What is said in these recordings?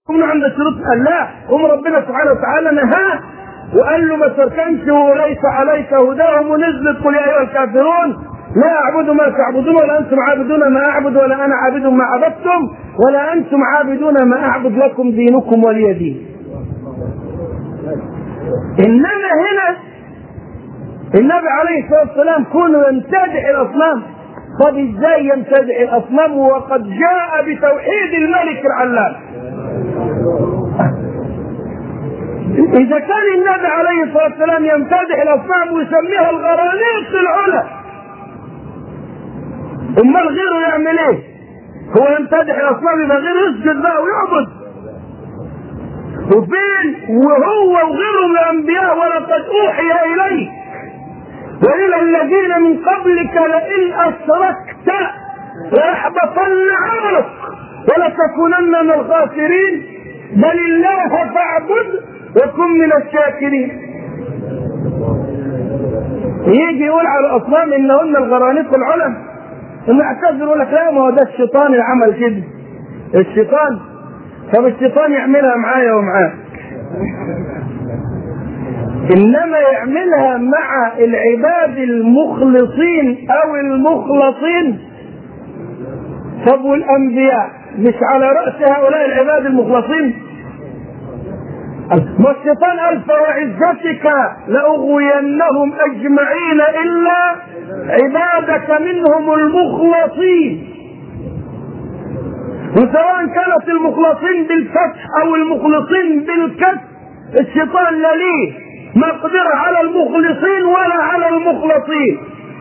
من عند شروط قال لا هم ربنا سبحانه وتعالى نهاه وقال له ما تركنش وليس عليك هداهم ونزلت قل يا ايها الكافرون لا اعبد ما تعبدون ولا انتم عابدون ما اعبد ولا انا عابد ما عبدتم ولا انتم عابدون ما اعبد لكم دينكم ولي دين. انما هنا النبي عليه الصلاه والسلام كونه يمتدح الاصنام طب ازاي يمتدح الاصنام وقد جاء بتوحيد الملك العلام اذا كان النبي عليه الصلاه والسلام يمتدح الاصنام ويسميها الغرانيق العلا امال غيره يعمل ايه هو يمتدح الاصنام يبقى غيره يسجد بقى ويعبد وفين وهو وغيره من الانبياء ولقد اوحي اليك والى الذين من قبلك لئن اشركت ليحبطن عملك ولتكونن من الخاسرين بل الله فاعبد وكن من الشاكرين يجي يقول على الاصنام انهن الغرانيق العلم ثم يعتذر يقول لك لا ما هو ده الشيطان اللي عمل كده الشيطان طب الشيطان يعملها معايا ومعاك انما يعملها مع العباد المخلصين او المخلصين طب والانبياء مش على راس هؤلاء العباد المخلصين ما الشيطان قال فوعزتك لاغوينهم اجمعين الا عبادك منهم المخلصين وسواء كانت المخلصين بالفتح او المخلصين بالكسر الشيطان لا ليه مقدرة على المخلصين ولا على المخلصين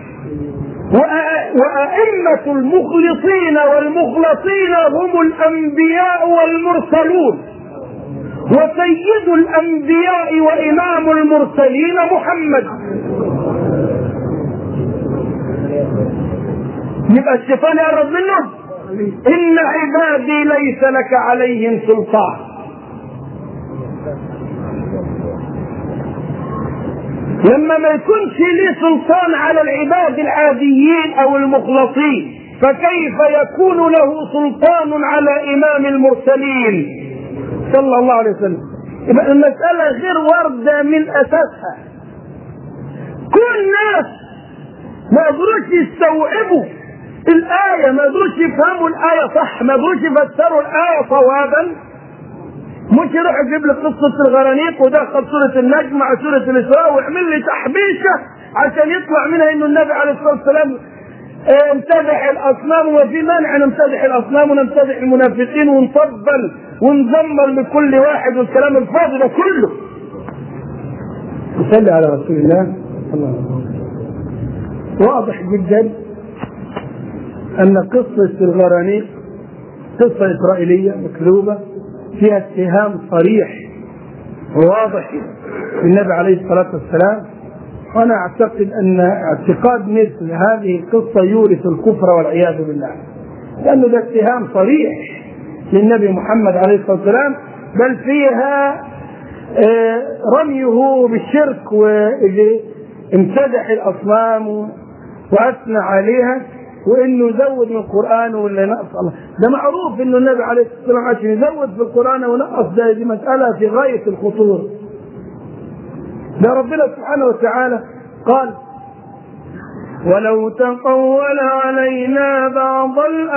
وأئمة المخلصين والمخلصين هم الأنبياء والمرسلون وسيد الأنبياء وإمام المرسلين محمد يبقى الشيطان يقرب منه إن عبادي ليس لك عليهم سلطان لما ما يكونش ليه سلطان على العباد العاديين او المخلصين فكيف يكون له سلطان على امام المرسلين صلى الله عليه وسلم يبقى المسألة غير واردة من أساسها كل الناس ما قدروش يستوعبوا الآية ما قدروش يفهموا الآية صح ما قدروش يفسروا الآية صوابا مش يروح يجيب لي قصة الغرانيق ودخل سورة النجم مع سورة الإسراء ويعمل لي تحبيشة عشان يطلع منها إنه النبي عليه الصلاة والسلام امتدح الأصنام وما في مانع نمتدح الأصنام ونمتدح المنافقين ونطبل ونزمر لكل واحد والكلام الفاضي ده كله. نصلي على رسول الله صلى الله عليه وسلم واضح جدا أن قصة الغرانيق قصة إسرائيلية مكذوبة فيها اتهام صريح وواضح للنبي عليه الصلاة والسلام وأنا أعتقد أن اعتقاد مثل هذه القصة يورث الكفر والعياذ بالله لأنه ده اتهام صريح للنبي محمد عليه الصلاة والسلام بل فيها رميه بالشرك وامتدح الأصنام وأثنى عليها وانه يزود من القران ولا ينقص الله ده معروف انه النبي عليه الصلاه والسلام عشان يزود في القران ونقص ده دي مساله في غايه الخطوره ده ربنا سبحانه وتعالى قال ولو تقول علينا بعض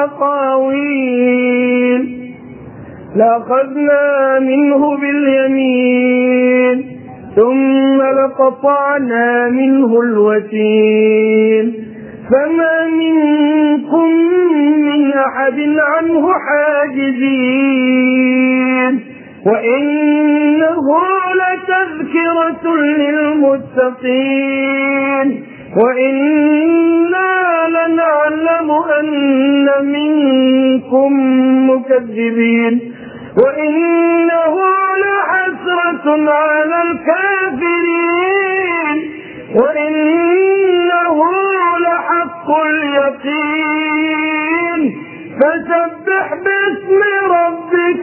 الاقاويل لاخذنا منه باليمين ثم لقطعنا منه الوتين فما منكم من أحد عنه حاجزين وإنه لتذكرة للمتقين وإنا لنعلم أن منكم مكذبين وإنه لحسرة على الكافرين وإنه لحق اليقين فسبح باسم ربك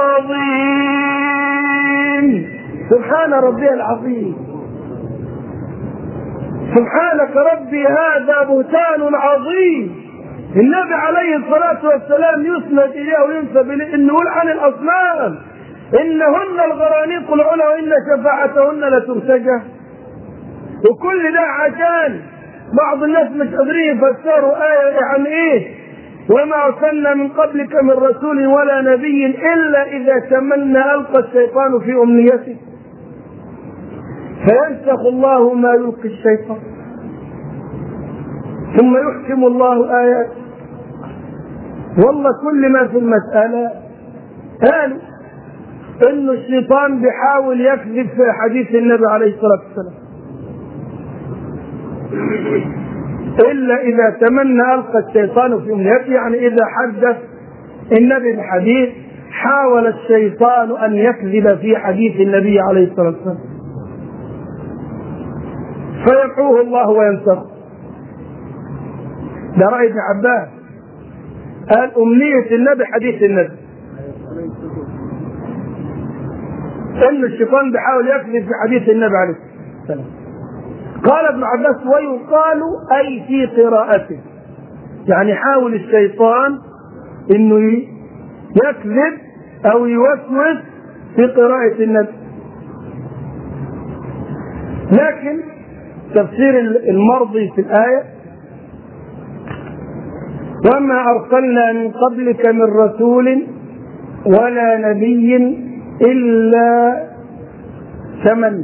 العظيم سبحان ربي العظيم سبحانك ربي هذا بهتان عظيم النبي عليه الصلاة والسلام يسند إليه وينسب إليه إنه يقول عن الأصنام إنهن الغرانيق العلا وإن شفاعتهن لترتجى وكل ده عشان بعض الناس مش قادرين يفسروا آية عن إيه وما أرسلنا من قبلك من رسول ولا نبي إلا إذا تمنى ألقى الشيطان في أمنيته فينسخ الله ما يلقي الشيطان ثم يحكم الله آيات والله كل ما في المسألة قالوا إنه الشيطان بيحاول يكذب في حديث النبي عليه الصلاة والسلام إلا إذا تمنى ألقى الشيطان في أمنيته يعني إذا حدث النبي بحديث حاول الشيطان أن يكذب في حديث النبي عليه الصلاة والسلام فيمحوه الله وينسخه ده رأي ابن عباس قال أمنية النبي حديث النبي إن الشيطان بيحاول يكذب في حديث النبي عليه الصلاة والسلام قال ابن عباس ويقال أي في قراءته يعني حاول الشيطان انه يكذب او يوسوس في قراءة النبي لكن تفسير المرضي في الآية وما أرسلنا من قبلك من رسول ولا نبي إلا تمنى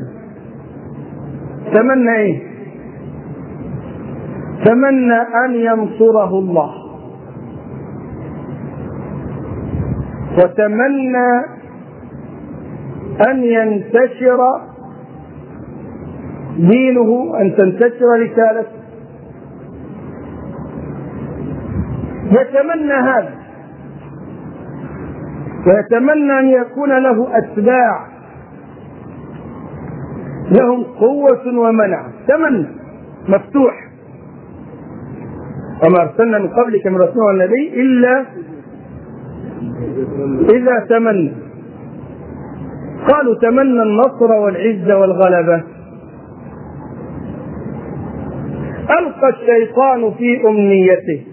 تمنى إيه؟ تمنى أن ينصره الله وتمنى أن ينتشر دينه أن تنتشر رسالته يتمنى هذا ويتمنى أن يكون له أتباع لهم قوة ومنع تمنى مفتوح وما أرسلنا من قبلك من رسول والنبي إلا إذا تمنى قالوا تمنى النصر والعزة والغلبة ألقى الشيطان في أمنيته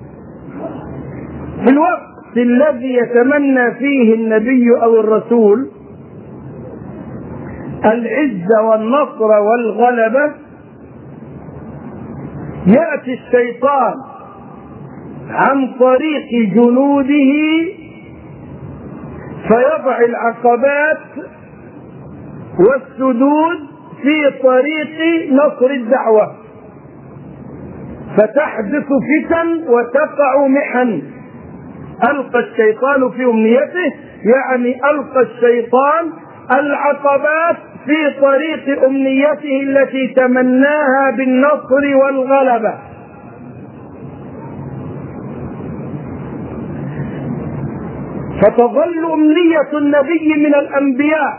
في الوقت الذي يتمنى فيه النبي أو الرسول العزة والنصر والغلبة يأتي الشيطان عن طريق جنوده فيضع العقبات والسدود في طريق نصر الدعوة فتحدث فتن وتقع محن ألقى الشيطان في أمنيته يعني ألقى الشيطان العقبات في طريق أمنيته التي تمناها بالنصر والغلبة فتظل أمنية النبي من الأنبياء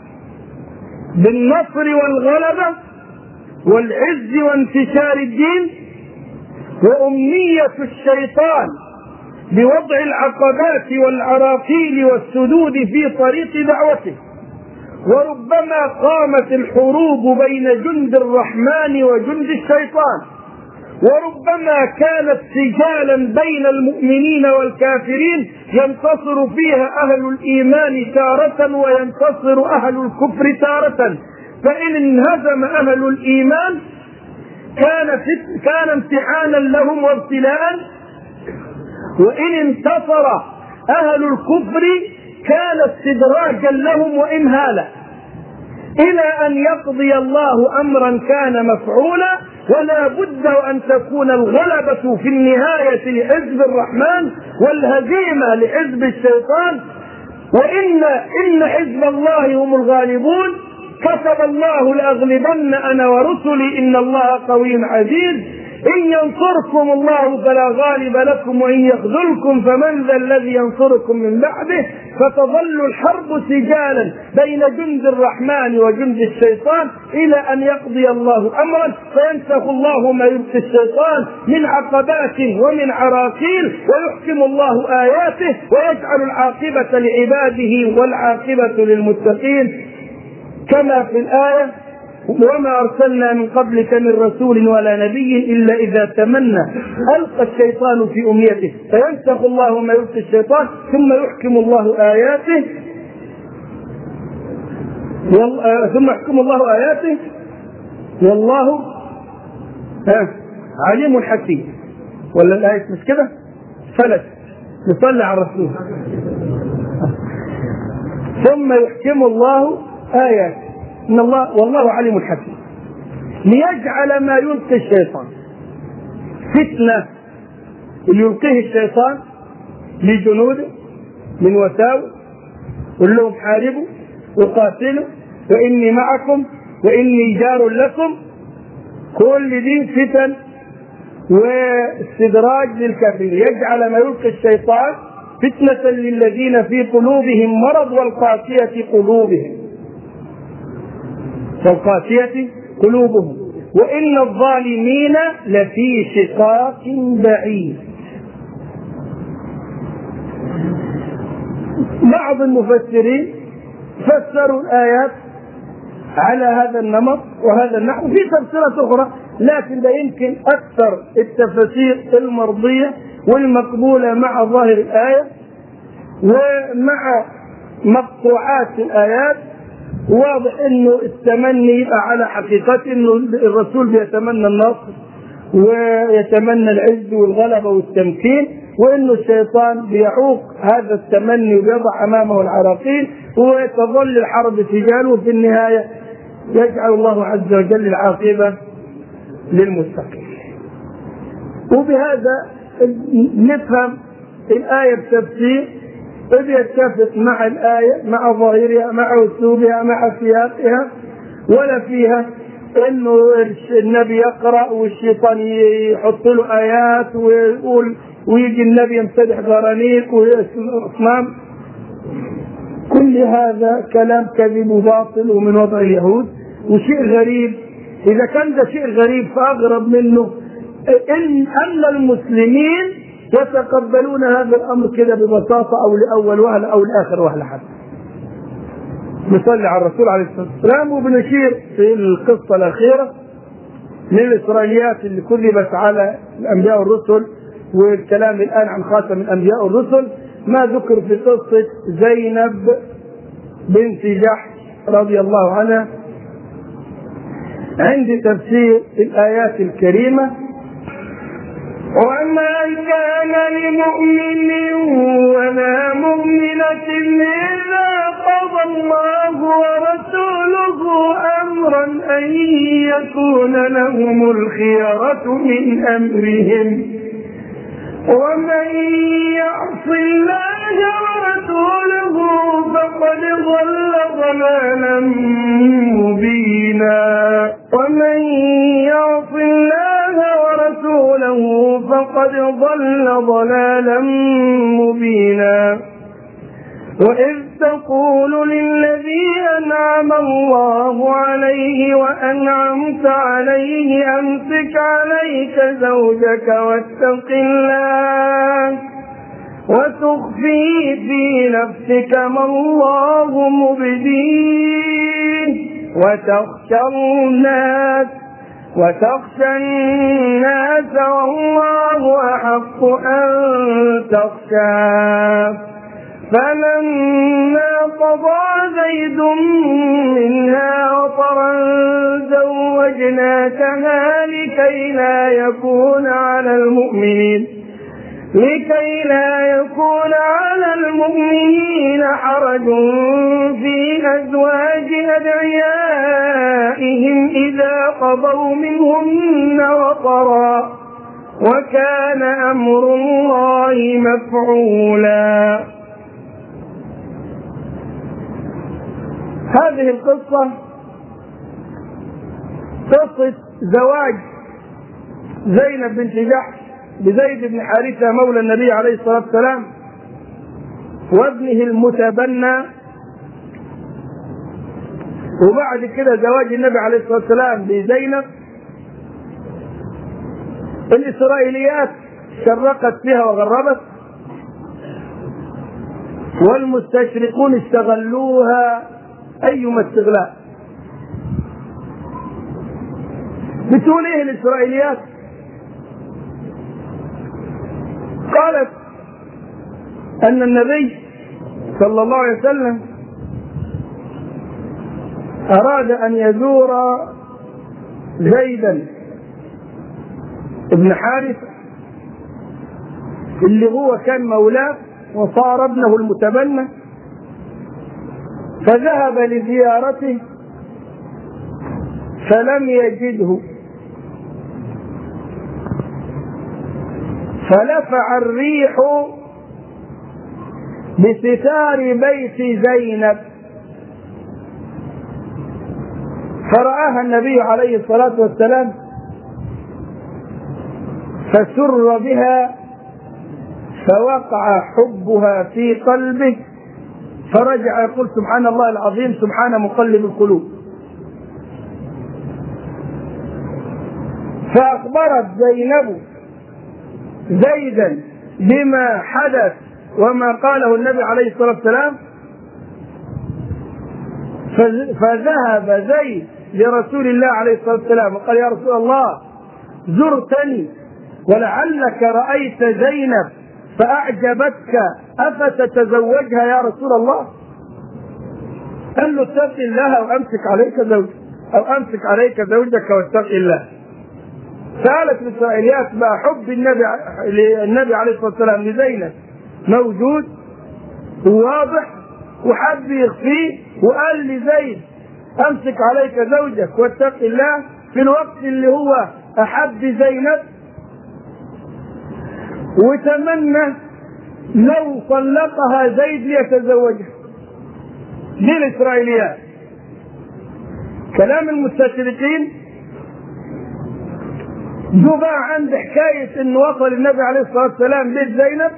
بالنصر والغلبة والعز وانتشار الدين وأمنية الشيطان بوضع العقبات والعراقيل والسدود في طريق دعوته وربما قامت الحروب بين جند الرحمن وجند الشيطان وربما كانت سجالا بين المؤمنين والكافرين ينتصر فيها اهل الايمان تارة وينتصر اهل الكفر تارة فان انهزم اهل الايمان كان كان امتحانا لهم وابتلاء وان انتصر اهل الكفر كان استدراجا لهم وامهالا الى ان يقضي الله امرا كان مفعولا ولا بد ان تكون الغلبه في النهايه لحزب الرحمن والهزيمه لحزب الشيطان وان ان حزب الله هم الغالبون كتب الله لاغلبن انا ورسلي ان الله قوي عزيز إن ينصركم الله فلا غالب لكم وإن يخذلكم فمن ذا الذي ينصركم من بعده فتظل الحرب سجالا بين جند الرحمن وجند الشيطان إلى أن يقضي الله أمرا فينسخ الله ما يبقي الشيطان من عقبات ومن عراقيل ويحكم الله آياته ويجعل العاقبة لعباده والعاقبة للمتقين كما في الآية وما أرسلنا من قبلك من رسول ولا نبي إلا إذا تمنى ألقى الشيطان في أمنيته فينسخ الله ما يلقي الشيطان ثم يحكم الله آياته ثم يحكم الله آياته والله عليم حكيم ولا الآية مش كده؟ فلت نصلي على الرسول ثم يحكم الله آياته إن الله والله عليم حكيم ليجعل ما يلقي الشيطان فتنة يلقيه الشيطان لجنوده من وساوس قل لهم حاربوا وقاتلوا وإني معكم وإني جار لكم كل دي فتن واستدراج للكافرين يجعل ما يلقي الشيطان فتنة للذين في قلوبهم مرض والقاسية قلوبهم والقاسية قلوبهم وإن الظالمين لفي شقاق بعيد بعض المفسرين فسروا الآيات على هذا النمط وهذا النحو في تفسيرات أخرى لكن ده يمكن أكثر التفاسير المرضية والمقبولة مع ظاهر الآية ومع مقطوعات الآيات واضح انه التمني يبقى على حقيقته انه الرسول بيتمنى النصر ويتمنى العز والغلبه والتمكين وانه الشيطان بيعوق هذا التمني وبيضع امامه العراقيل وتظل الحرب سجال وفي النهايه يجعل الله عز وجل العاقبه للمتقين. وبهذا نفهم الايه بتفسير إذ يتفق مع الآية مع ظاهرها مع أسلوبها مع سياقها ولا فيها انه النبي يقرا والشيطان يحط له ايات ويقول ويجي النبي يمتدح غرانيق واصنام كل هذا كلام كذب وباطل ومن وضع اليهود وشيء غريب اذا كان ده شيء غريب فاغرب منه ان ان المسلمين يتقبلون هذا الامر كده ببساطه او لاول وهله او لاخر وهله حتى. نصلي على الرسول عليه الصلاه والسلام وبنشير في القصه الاخيره من الاسرائيليات اللي كذبت على الانبياء والرسل والكلام الان عن خاتم الانبياء والرسل ما ذكر في قصه زينب بنت جحش رضي الله عنها عند تفسير الايات الكريمه وما كان لمؤمن ولا مؤمنة إذا قضى الله ورسوله أمرا أن يكون لهم الخيرة من أمرهم ومن يعص الله ورسوله فقد ضل ضلالا مبينا ومن يعص الله ورسوله فقد ضل ضلالا مبينا وإذ تقول للذي أنعم الله عليه وأنعمت عليه أمسك عليك زوجك واتق الله وتخفي في نفسك ما الله مبديه وتخشى الناس وتخشى الناس والله أحق أن تخشاه فلما قضى زيد منها وطرا زوجناكها لكي لا يكون على المؤمنين لكي لا يكون على المؤمنين حرج في أزواج أدعيائهم إذا قضوا منهن وطرا وكان أمر الله مفعولا هذه القصة قصة زواج زينب بنت جحش بزيد بن حارثة مولى النبي عليه الصلاة والسلام وابنه المتبنى وبعد كده زواج النبي عليه الصلاة والسلام بزينب الإسرائيليات شرقت فيها وغربت والمستشرقون استغلوها أيما استغلال بتقول ايه الاسرائيليات قالت ان النبي صلى الله عليه وسلم اراد ان يزور زيدا ابن حارث اللي هو كان مولاه وصار ابنه المتبنى فذهب لزيارته فلم يجده فلفع الريح بستار بيت زينب فرآها النبي عليه الصلاة والسلام فسر بها فوقع حبها في قلبه فرجع يقول سبحان الله العظيم سبحان مقلب القلوب فأخبرت زينب زيدا بما حدث وما قاله النبي عليه الصلاة والسلام فذهب زيد لرسول الله عليه الصلاة والسلام وقال يا رسول الله زرتني ولعلك رأيت زينب فأعجبتك أفتتزوجها يا رسول الله قال له اتق الله أو أمسك عليك زوجك أو أمسك عليك زوجك واتق الله سألت الإسرائيليات بقى حب النبي النبي عليه الصلاة والسلام لزينب موجود وواضح وحب يخفيه وقال لزيد أمسك عليك زوجك واتق الله في الوقت اللي هو أحب زينب وتمنى لو طلقها زيد ليتزوجها دي الإسرائيليات كلام المستشرقين جو بقى عند حكاية إن وصل النبي عليه الصلاة والسلام بيت زينب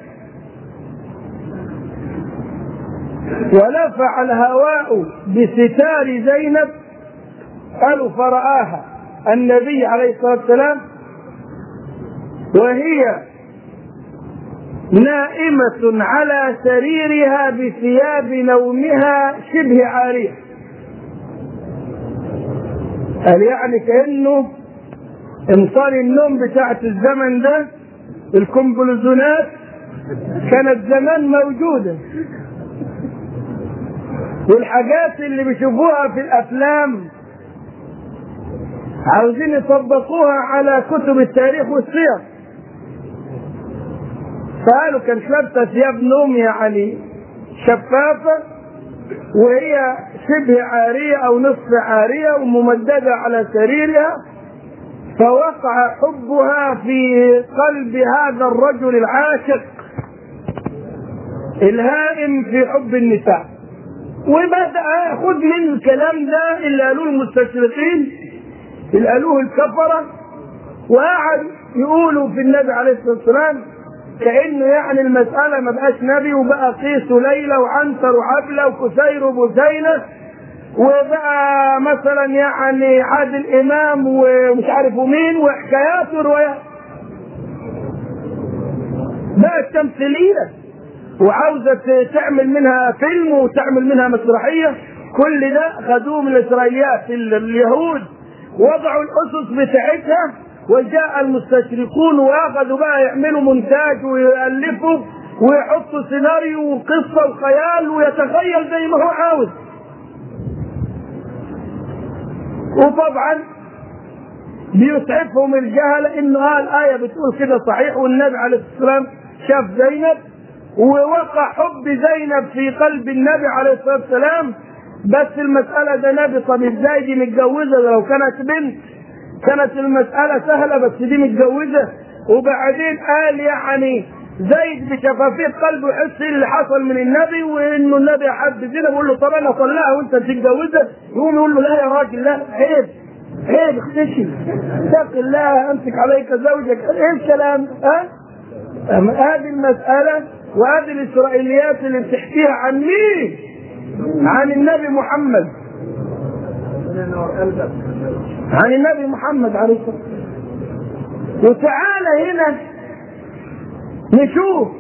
ولفع الهواء بستار زينب قالوا فرآها النبي عليه الصلاة والسلام وهي نائمة على سريرها بثياب نومها شبه عارية قال يعني كأنه انصار النوم بتاعت الزمن ده الكمبلزونات كانت زمان موجودة والحاجات اللي بيشوفوها في الأفلام عاوزين يطبقوها على كتب التاريخ والسير فقالوا كانت لابسه ثياب نوم يعني شفافه وهي شبه عاريه او نصف عاريه وممدده على سريرها فوقع حبها في قلب هذا الرجل العاشق الهائم في حب النساء وبدأ خذ من الكلام ده اللي قالوه المستشرقين اللي قالوه الكفرة وقعد يقولوا في النبي عليه الصلاة والسلام كأنه يعني المسألة ما بقاش نبي وبقى قيس وليلى وعنتر وعبلة وكسير وبزينة وبقى مثلا يعني عادل إمام ومش عارف مين وحكايات وروايات بقت تمثيلية وعاوزة تعمل منها فيلم وتعمل منها مسرحية كل ده خدوه من الإسرائيليات اليهود وضعوا الأسس بتاعتها وجاء المستشرقون واخذوا بقى يعملوا مونتاج ويالفوا ويحطوا سيناريو وقصه وخيال ويتخيل زي ما هو عاوز. وطبعا بيسعفهم الجهل انه اه الايه بتقول كده صحيح والنبي عليه الصلاه والسلام شاف زينب ووقع حب زينب في قلب النبي عليه الصلاه والسلام بس المساله ده نبي طب ازاي دي متجوزه لو كانت بنت كانت المسألة سهلة بس دي متجوزة وبعدين قال يعني زيد بشفافية قلبه يحس اللي حصل من النبي وانه النبي حب زينب بيقول له طب انا طلعها وانت تتجوزها يقوم يقول له لا يا راجل لا عيب عيب اختشي اتق الله امسك عليك زوجك ايه الكلام ها هذه المسألة وهذه الإسرائيليات اللي بتحكيها عن مين؟ عن النبي محمد عن النبي محمد عليه الصلاه والسلام وتعالى هنا نشوف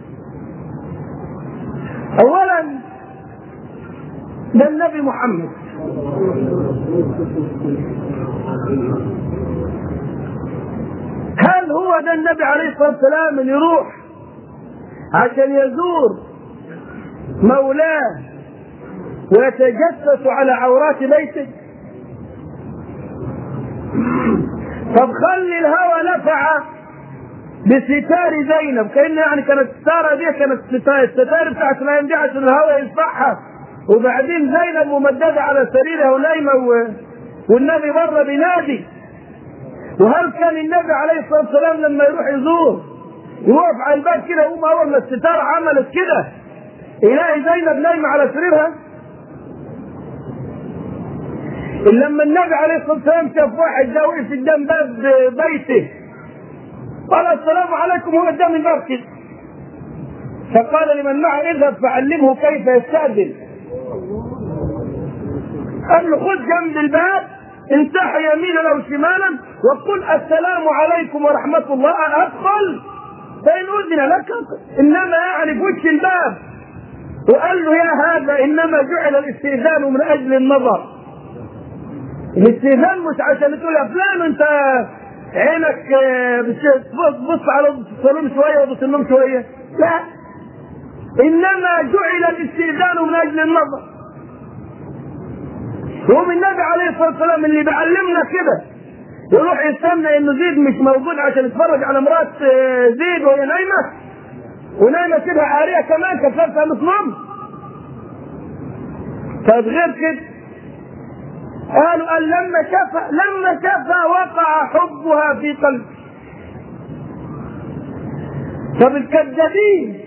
اولا ده النبي محمد هل هو ده النبي عليه الصلاه والسلام اللي يروح عشان يزور مولاه ويتجسس على عورات بيته طب خلي الهوى نفع بستار زينب كان يعني كانت الستاره دي كانت الستار بتاعت الايام دي عشان الهوى يدفعها وبعدين زينب ممدده على سريرها ونايمه و... والنبي بره بينادي وهل كان النبي عليه الصلاه والسلام لما يروح يزور يوقف على الباب كده يقوم اول ما الستاره عملت كده يلاقي زينب نايمه على سريرها لما النبي عليه الصلاه والسلام شاف واحد ده وقف قدام باب بيته قال السلام عليكم هو قدام الباب كده فقال لمن معه اذهب فعلمه كيف يستأذن قال له خذ جنب الباب انتحى يمينا او شمالا وقل السلام عليكم ورحمه الله ادخل فان اذن لك انما يعني في وش الباب وقال له يا هذا انما جعل الاستئذان من اجل النظر الاستئذان مش عشان تقول يا فلان انت عينك بص على الصالون شويه وبص النوم شويه لا انما جعل الاستئذان من اجل النظر يقوم النبي عليه الصلاه والسلام اللي بيعلمنا كده يروح يستنى انه زيد مش موجود عشان يتفرج على مرات زيد وهي نايمه ونايمه كده عاريه كمان كفرتها نص طيب غير كده قالوا قال لما شاف لما شافها وقع حبها في قلبه طب الكذابين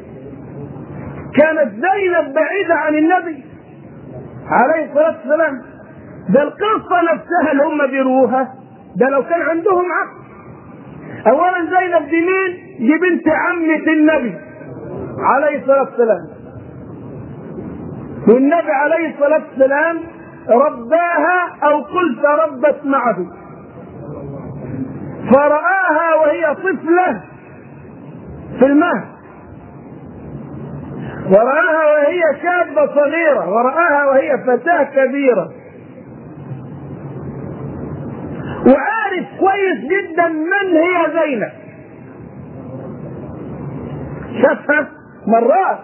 كانت زينب بعيدة عن النبي عليه الصلاة والسلام ده القصة نفسها اللي هم بيروها ده لو كان عندهم عقل أولا زينب دي مين؟ دي بنت عمة النبي عليه الصلاة والسلام والنبي عليه الصلاة والسلام رباها او قلت ربت معه فرآها وهي طفلة في المهد ورآها وهي شابة صغيرة ورآها وهي فتاة كبيرة وعارف كويس جدا من هي زينب شافها مرات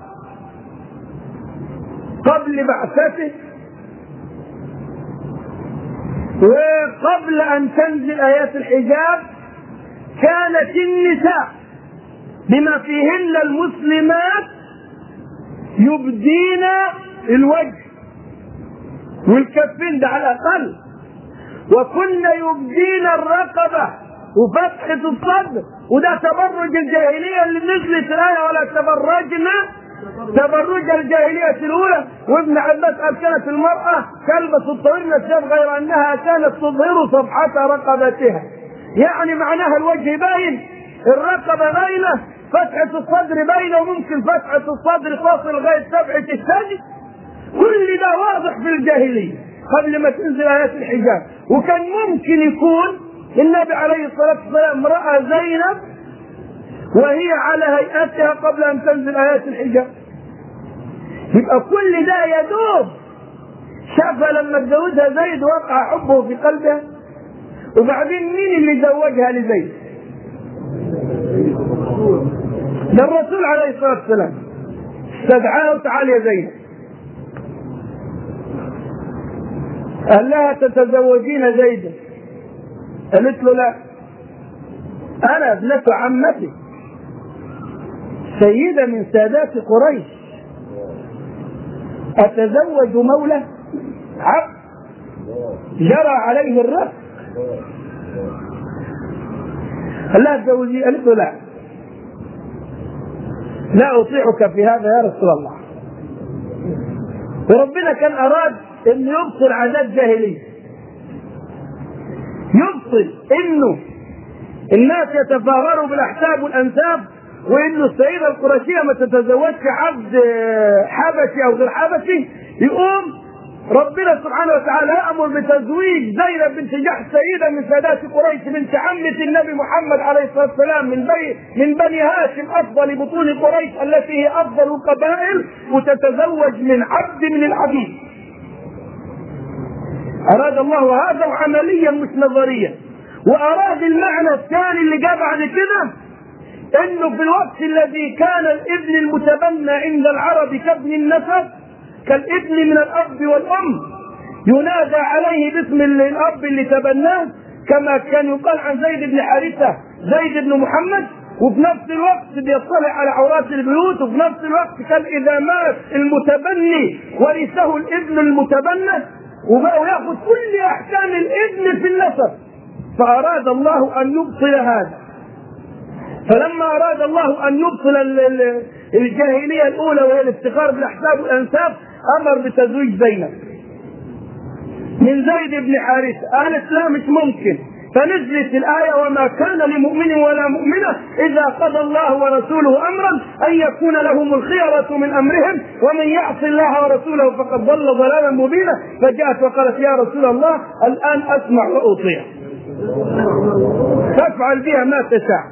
قبل بعثته وقبل ان تنزل ايات الحجاب كانت النساء بما فيهن المسلمات يبدين الوجه والكفين ده على الاقل وكن يبدين الرقبه وفتحة الصدر وده تبرج الجاهلية اللي نزلت الآية ولا تبرجنا تبرج الجاهلية الأولى وابن عباس قال كانت المرأة تلبس الطويل الثياب غير أنها كانت تظهر صفحة رقبتها يعني معناها الوجه باين الرقبة باينة فتحة الصدر باينة وممكن فتحة الصدر تصل لغاية سبعة الثدي كل ده واضح في الجاهلية قبل ما تنزل آيات الحجاب وكان ممكن يكون النبي عليه الصلاة والسلام رأى زينب وهي على هيئتها قبل أن تنزل آيات الحجاب يبقى كل ده يدوب شافها لما اتجوزها زيد وقع حبه في قلبها وبعدين مين اللي زوجها لزيد؟ ده الرسول عليه الصلاة والسلام استدعاه تعال يا زينب قال لها تتزوجين زيدا قالت له لا انا ابنة عمتي سيدة من سادات قريش اتزوج مولى عبد جرى عليه الرفق قال لها اتزوجي قالت له لا لا اطيعك في هذا يا رسول الله وربنا كان اراد انه يبطل عادات جاهليه يبطل انه الناس يتفاخروا بالاحساب والانساب وانه السيده القرشيه ما تتزوجش عبد حبشي او غير حبشي يقوم ربنا سبحانه وتعالى يامر بتزويج زينب بنت جحش سيده من سادات قريش بنت عمه النبي محمد عليه الصلاه والسلام من بني من بني هاشم افضل بطون قريش التي هي افضل القبائل وتتزوج من عبد من العبيد أراد الله هذا وعمليا مش نظريا وأراد المعنى الثاني اللي جاء بعد كده انه في الوقت الذي كان الابن المتبنى عند العرب كابن النسب كالابن من الاب والام ينادى عليه باسم الاب اللي تبناه كما كان يقال عن زيد بن حارثه زيد بن محمد وفي نفس الوقت بيطلع على عورات البيوت وفي نفس الوقت كان اذا مات المتبني ورثه الابن المتبنى وبقوا ياخذ كل احكام الابن في النسب فاراد الله ان يبطل هذا فلما اراد الله ان يبطل الجاهليه الاولى وهي الافتخار بالاحساب والانساب امر بتزويج زينب من زيد بن حارثه قالت لا مش ممكن فنزلت الآية وما كان لمؤمن ولا مؤمنة إذا قضى الله ورسوله أمرا أن يكون لهم الخيرة من أمرهم ومن يعص الله ورسوله فقد ضل ضلالا مبينا فجاءت وقالت يا رسول الله الآن أسمع وأطيع تفعل بها ما تشاء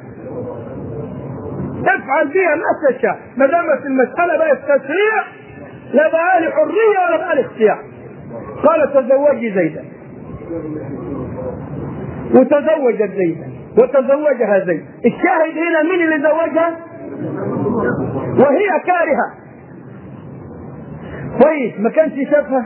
تفعل بها ما تشاء ما دامت المسألة بقت تشريع لا بقى لي حرية ولا بقى لي اختيار قال تزوجي زيدا وتزوجت زيدا وتزوجها زيد الشاهد هنا مين اللي زوجها وهي كارهة كويس ما كانش شافها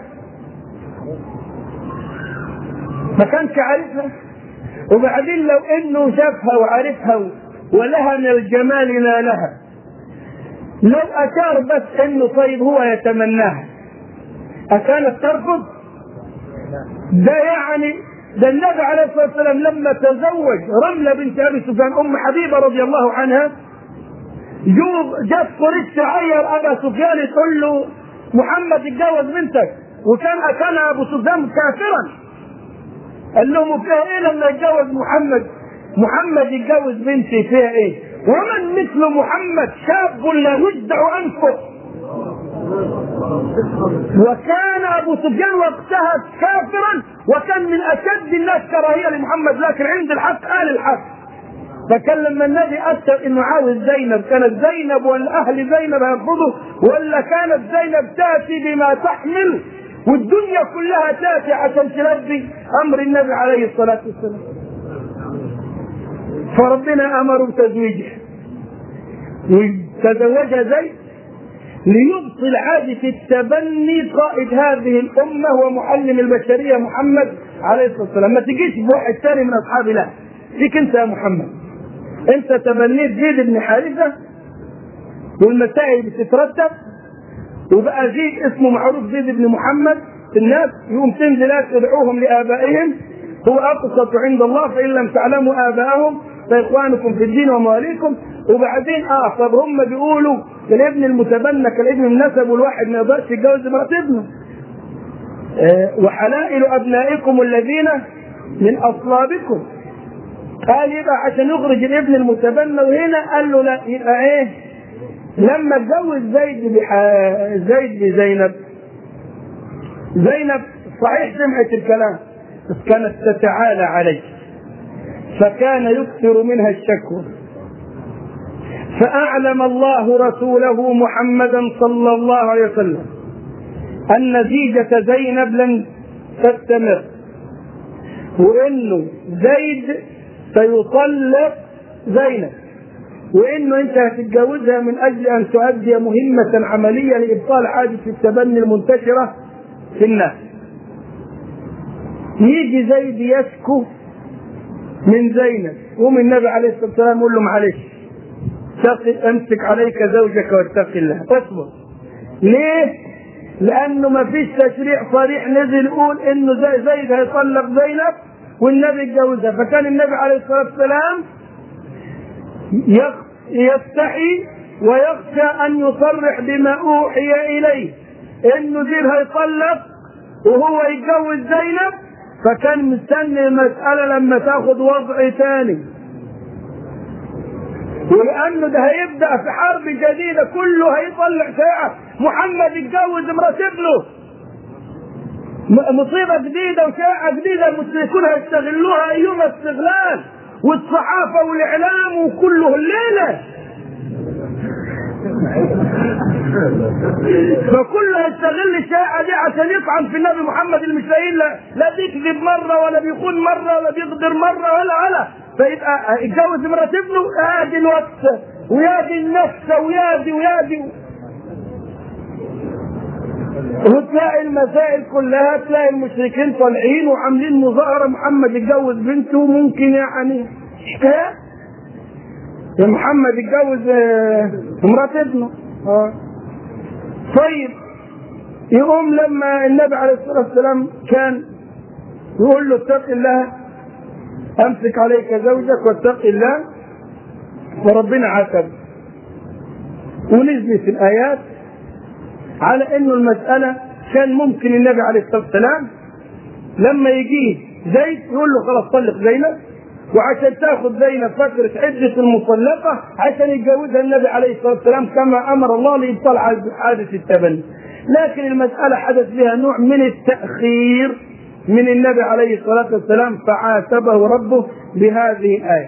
ما كانش عارفها وبعدين لو انه شافها وعرفها ولها من الجمال ما لها لو اشار بس انه طيب هو يتمناها اكانت ترفض ده يعني ده النبي عليه الصلاه والسلام لما تزوج رمله بنت ابي سفيان ام حبيبه رضي الله عنها جوب جت قريش تعير ابا سفيان تقول له محمد اتجوز بنتك وكان كان ابو سفيان كافرا قال لهم فيها ايه لما يتجوز محمد محمد يتجوز بنتي فيها ايه ومن مثل محمد شاب لا يجدع انفه وكان ابو سفيان وقتها كافرا وكان من اشد الناس كراهيه لمحمد لكن عند الحق قال الحق فكان لما النبي اثر انه عاوز زينب كانت زينب والاهل زينب يرفضوا ولا كانت زينب تاتي بما تحمل والدنيا كلها تاتي عشان تلبي امر النبي عليه الصلاه والسلام فربنا امره بتزويجه وتزوجها زيد ليبطل عادة التبني قائد هذه الأمة ومعلم البشرية محمد عليه الصلاة والسلام ما تجيش بواحد ثاني من أصحاب الله فيك أنت يا محمد أنت تبنيت زيد بن حارثة والمسائل بتترتب وبقى زيد اسمه معروف زيد بن محمد في الناس يقوم تنزل تدعوهم لآبائهم هو أقسط عند الله فإن لم تعلموا آباءهم فإخوانكم في الدين ومواليكم وبعدين اه طب هم بيقولوا الابن المتبنى كالابن النسب والواحد ما يقدرش يتجوز مرات ابنه آه وحلائل ابنائكم الذين من اصلابكم قال يبقى عشان يخرج الابن المتبنى وهنا قال له لا يبقى ايه لما اتجوز زيد بح... زيد بزينب زينب صحيح سمعت الكلام بس كانت تتعالى عليه فكان يكثر منها الشكوى فأعلم الله رسوله محمدا صلى الله عليه وسلم أن زيجة زينب لن تستمر وإنه زيد سيطلق زينب وإنه أنت هتتجوزها من أجل أن تؤدي مهمة عملية لإبطال عادة التبني المنتشرة في الناس يجي زيد يشكو من زينب قوم النبي عليه الصلاة والسلام يقول له معلش امسك عليك زوجك واتق الله اصبر ليه لانه ما فيش تشريع صريح نزل يقول انه زي زيد هيطلق زينب والنبي اتجوزها فكان النبي عليه الصلاه والسلام يستحي ويخشى ان يصرح بما اوحي اليه انه زيد هيطلق وهو يتجوز زينب فكان مستني المساله لما تاخذ وضع ثاني ولانه ده هيبدا في حرب جديده كله هيطلع شيعه محمد يتجوز مرات ابنه مصيبه جديده وشيعه جديده المشركون هيستغلوها ايما استغلال والصحافه والاعلام وكله الليله فكله يستغل الشائعه دي عشان يطعن في النبي محمد اللي مش لاقيين لا, لا بيكذب مره ولا بيخون مره ولا بيغدر مره ولا ولا فيبقى يتجوز مرات ابنه ادي الوقت ويادي النفس ويادي ويادي وتلاقي المسائل كلها تلاقي المشركين طالعين وعاملين مظاهره محمد يتجوز بنته ممكن يعني حكايه يا محمد يتجوز آه، مرات ابنه اه طيب يقوم لما النبي عليه الصلاه والسلام كان يقول له اتق الله امسك عليك زوجك واتق الله وربنا عاتب ونزلت الايات على انه المساله كان ممكن النبي عليه الصلاه والسلام لما يجيه زيد يقول له خلاص طلق زينب وعشان تاخذ زينب فتره عده المطلقه عشان يتجوزها النبي عليه الصلاه والسلام كما امر الله لابطال عاده التبني. لكن المساله حدث بها نوع من التاخير من النبي عليه الصلاه والسلام فعاتبه ربه بهذه الايه.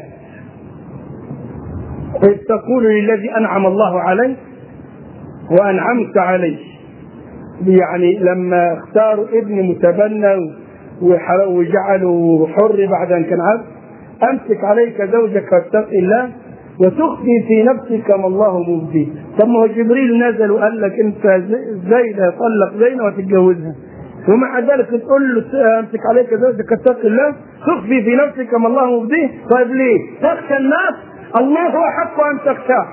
إذ تقول للذي انعم الله عليه وانعمت عليه يعني لما اختاروا ابن متبنى وجعلوا حر بعد ان كان عبد امسك عليك زوجك واتق الله وتخفي في نفسك ما الله مبديه طب ما هو جبريل نزل وقال لك انت زينه طلق زينه وتتجوزها ومع ذلك تقول له امسك عليك زوجك اتق الله تخفي في نفسك ما الله مبديه طيب ليه؟ تخشى الناس الله احق ان تخشاه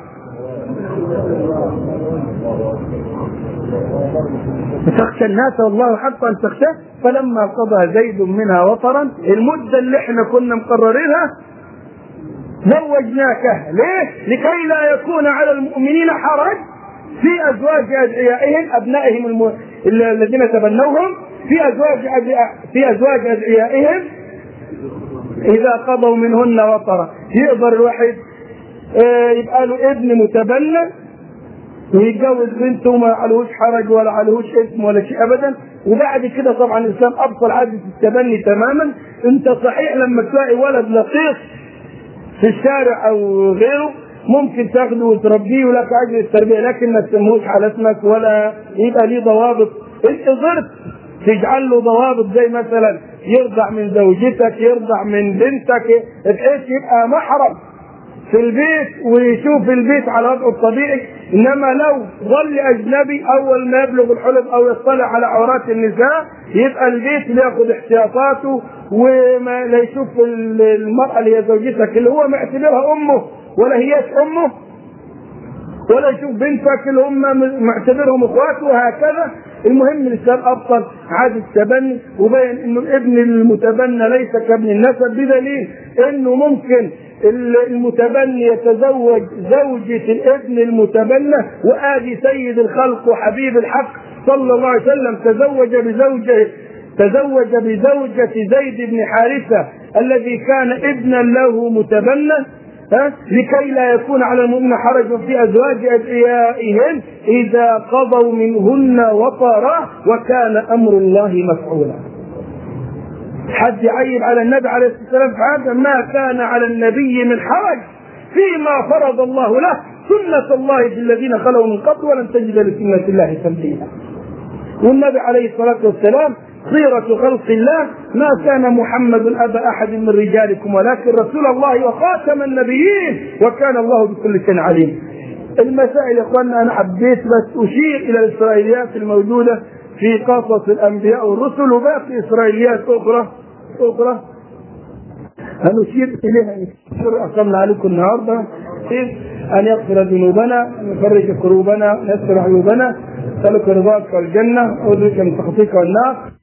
تخشى الناس والله حق ان تخشاه فلما قضى زيد منها وطرا المده اللي احنا كنا مقررينها زوجناك ليه؟ لكي لا يكون على المؤمنين حرج في ازواج ادعيائهم ابنائهم الم... الذين تبنوهم في ازواج أدعياء في ازواج ادعيائهم اذا قضوا منهن وطرا يقدر الواحد يبقى له ابن متبنى ويتجوز بنته وما عليهوش حرج ولا عليهوش اسم ولا شيء ابدا وبعد كده طبعا الانسان ابطل عاده التبني تماما انت صحيح لما تلاقي ولد لطيف في الشارع او غيره ممكن تاخده وتربيه ولك اجر التربيه لكن ما تسموش على اسمك ولا يبقى ليه ضوابط انت قدرت تجعل له ضوابط زي مثلا يرضع من زوجتك يرضع من بنتك بحيث يبقى محرم في البيت ويشوف البيت على وضعه الطبيعي انما لو ظل اجنبي اول ما يبلغ الحلم او يطلع على عورات النساء يبقى البيت ياخذ احتياطاته وما لا يشوف المراه اللي هي زوجتك اللي هو معتبرها امه ولا هياش امه ولا يشوف بنتك اللي هم معتبرهم اخواته وهكذا المهم الاسلام ابطل عاده التبني وبين انه الابن المتبنى ليس كابن النسب بدليل انه ممكن المتبني يتزوج زوجة الابن المتبنى وآدي سيد الخلق وحبيب الحق صلى الله عليه وسلم تزوج بزوجة تزوج بزوجة زيد بن حارثة الذي كان ابنا له متبنى ها؟ لكي لا يكون على المؤمن حرج في ازواج ادعيائهم اذا قضوا منهن وطرا وكان امر الله مفعولا. حد يعيب على النبي عليه الصلاه والسلام في هذا ما كان على النبي من حرج فيما فرض الله له سنة الله في الذين خلوا من قبل ولن تجد لسنة الله تبديلا. والنبي عليه الصلاة والسلام خيرة خلق الله ما كان محمد أبا أحد من رجالكم ولكن رسول الله وخاتم النبيين وكان الله بكل شيء عليم المسائل يا اخواننا انا حبيت بس اشير الى الاسرائيليات الموجوده في قصص الانبياء والرسل وباقي اسرائيليات اخرى اخرى هنشير اليها اقمنا عليكم النهارده ان يغفر ذنوبنا ان يفرج كروبنا يسر عيوبنا نسالك رضاك والجنه واذرك من سخطك والنار